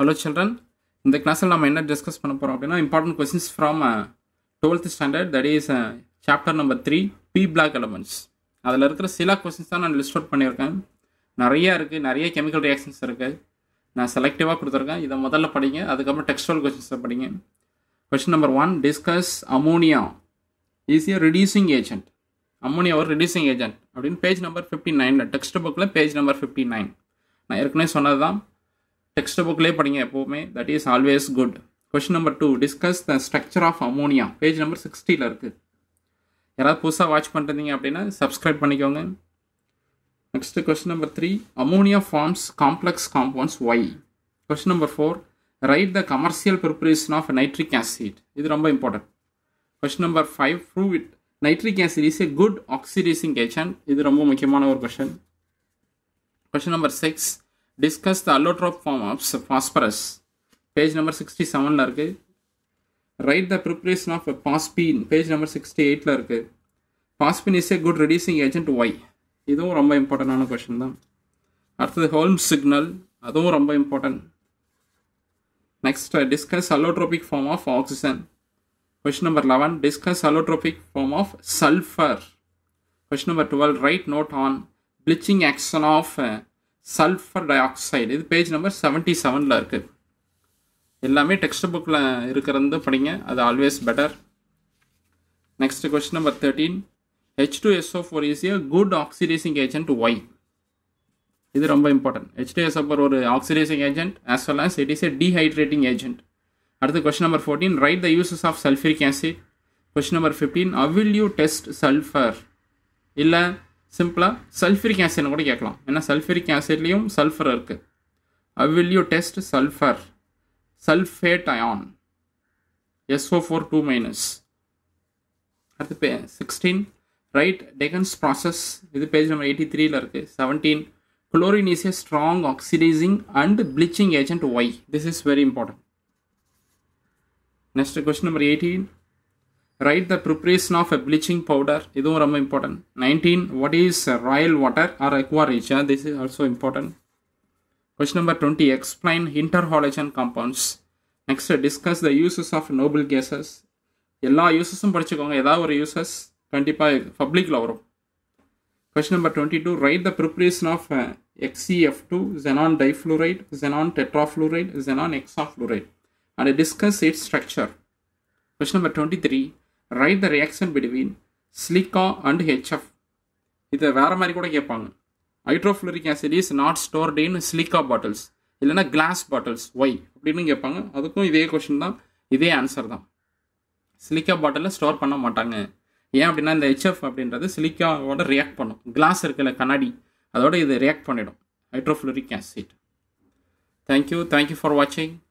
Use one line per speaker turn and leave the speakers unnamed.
hello children இந்த கிளாஸில் நம்ம என்ன டிஸ்கஸ் பண்ண போகிறோம் அப்படின்னா important questions from twelfth standard that is chapter number three P block elements அதில் இருக்கிற சில கொஸ்டின்ஸ் தான் நான் லிஸ்ட் அவுட் பண்ணியிருக்கேன் நிறைய இருக்குது நிறைய கெமிக்கல் ரியாக்ஷன்ஸ் இருக்குது நான் செலக்டிவாக கொடுத்துருக்கேன் இதை முதல்ல படிங்க அதுக்கப்புறம் டெக்ஸ்டுவல் கொஸ்டின்ஸை படிங்க question number one discuss ammonia is a reducing agent ammonia ஒரு ரிடியூசிங் ஏஜென்ட் அப்படின்னு பேஜ் நம்பர் ஃபிஃப்டி நைனில் டெக்ஸ்ட் புக்கில் பேஜ் நம்பர் ஃபிஃப்டி நைன் நான் ஏற்கனவே சொன்னது தான் டெக்ஸ்ட் புக்லேயே படிங்க எப்போவுமே that is always good question number two discuss the structure of ammonia page number சிக்ஸ்டியில் இருக்குது யாராவது புதுசாக வாட்ச் பண்ணுறீங்க அப்படின்னா சப்ஸ்கிரைப் பண்ணிக்கோங்க next question number three ammonia forms complex compounds why question number four write the commercial preparation of nitric acid இது ரொம்ப important question number five prove it nitric acid is a good oxidising agent இது ரொம்ப முக்கியமான ஒரு question question number six discuss the allotrope form of phosphorus page number sixty செவனில் இருக்குது write the preparation of phosphine page number sixty எயிட்டில் இருக்குது phosphine is a good reducing agent why இதுவும் ரொம்ப இம்பார்ட்டண்டான கொஷின் தான் அடுத்தது ஹோல்ம் சிக்னல் அதுவும் ரொம்ப important next discuss allotropic form of oxygen question number eleven discuss allotropic form of sulphur question number twelve write note on bleaching action of sulphur dioxide இது page number seventy செவனில் இருக்குது எல்லாமே text புக்கில் இருக்கிறது படிங்க அது always better next question number thirteen H two S O four is a good oxidising agent why இது ரொம்ப important H two S O four ஒரு oxidising agent as well as it is a dehydrating agent அடுத்து question number fourteen write the uses of sulphuric acid question number fifteen how will you test sulphur இல்லை சிம்பிளாக sulphuric ஆசிட்னு கூட கேட்கலாம் ஏன்னா sulphuric ஆசிட்லேயும் sulphur இருக்குது how will you test sulphur sulphate ion S O four two minus அடுத்து பே சிக்ஸ்டீன் ரைட் டெகன்ஸ் ப்ராசஸ் இது பேஜ் நம்பர் எயிட்டி த்ரீல இருக்குது seventeen chlorine is a strong oxidising and bleaching agent why this is very important next question number eighteen write the preparation of a bleaching powder இதுவும் ரொம்ப important nineteen what is royal water or aqua regia this is also important question number twenty explain இன்டர்ஹாலஜன் compounds next discuss the uses of noble gases எல்லா யூசஸும் படிச்சுக்கோங்க ஏதாவது ஒரு uses கண்டிப்பாக பப்ளிக்கில் வரும் question number twenty two write the preparation of XeF two xenon difluoride xenon tetrafluoride xenon hexafluoride and discuss its structure question number twenty three write the reaction between silica and HF இதை வேறு மாதிரி கூட கேட்பாங்க hydrofluoric acid is not stored in silica bottles இல்லைனா glass bottles why அப்படின்னு கேட்பாங்க அதுக்கும் இதே கொஷின் தான் இதே ஆன்சர் தான் சிலிக்கா பாட்டிலில் ஸ்டோர் பண்ண மாட்டாங்க ஏன் அப்படின்னா இந்த ஹெச்எஃப் அப்படின்றது சிலிக்காவோட ரியாக்ட் பண்ணும் கிளாஸ் இருக்குல்ல கண்ணாடி அதோட இது ரியாக்ட் பண்ணிடும் hydrofluoric acid thank you thank you for வாட்சிங்